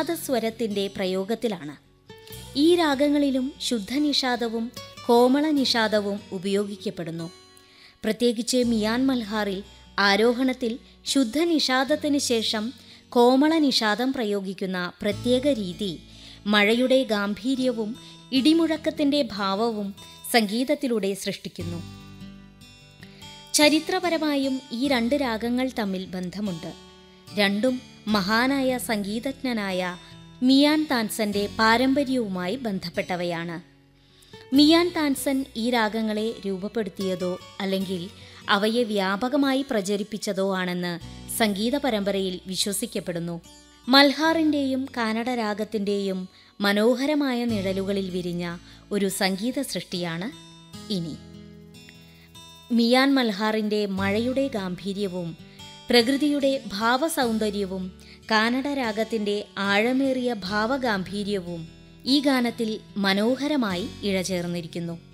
നിഷാദസ്വരത്തിൻ്റെ പ്രയോഗത്തിലാണ് ഈ രാഗങ്ങളിലും ശുദ്ധനിഷാദവും കോമള നിഷാദവും ഉപയോഗിക്കപ്പെടുന്നു പ്രത്യേകിച്ച് മിയാൻ മൽഹാറിൽ ആരോഹണത്തിൽ ശുദ്ധനിഷാദത്തിന് ശേഷം കോമള നിഷാദം പ്രയോഗിക്കുന്ന പ്രത്യേക രീതി മഴയുടെ ഗാംഭീര്യവും ഇടിമുഴക്കത്തിൻ്റെ ഭാവവും സംഗീതത്തിലൂടെ സൃഷ്ടിക്കുന്നു ചരിത്രപരമായും ഈ രണ്ട് രാഗങ്ങൾ തമ്മിൽ ബന്ധമുണ്ട് രണ്ടും മഹാനായ സംഗീതജ്ഞനായ മിയാൻ താൻസന്റെ പാരമ്പര്യവുമായി ബന്ധപ്പെട്ടവയാണ് മിയാൻ താൻസൻ ഈ രാഗങ്ങളെ രൂപപ്പെടുത്തിയതോ അല്ലെങ്കിൽ അവയെ വ്യാപകമായി പ്രചരിപ്പിച്ചതോ ആണെന്ന് സംഗീത പരമ്പരയിൽ വിശ്വസിക്കപ്പെടുന്നു മൽഹാറിൻ്റെയും കാനഡ രാഗത്തിൻ്റെയും മനോഹരമായ നിഴലുകളിൽ വിരിഞ്ഞ ഒരു സംഗീത സൃഷ്ടിയാണ് ഇനി മിയാൻ മൽഹാറിൻ്റെ മഴയുടെ ഗാംഭീര്യവും പ്രകൃതിയുടെ ഭാവസൗന്ദര്യവും കാനഡ രാഗത്തിൻ്റെ ആഴമേറിയ ഭാവഗാംഭീര്യവും ഈ ഗാനത്തിൽ മനോഹരമായി ഇഴചേർന്നിരിക്കുന്നു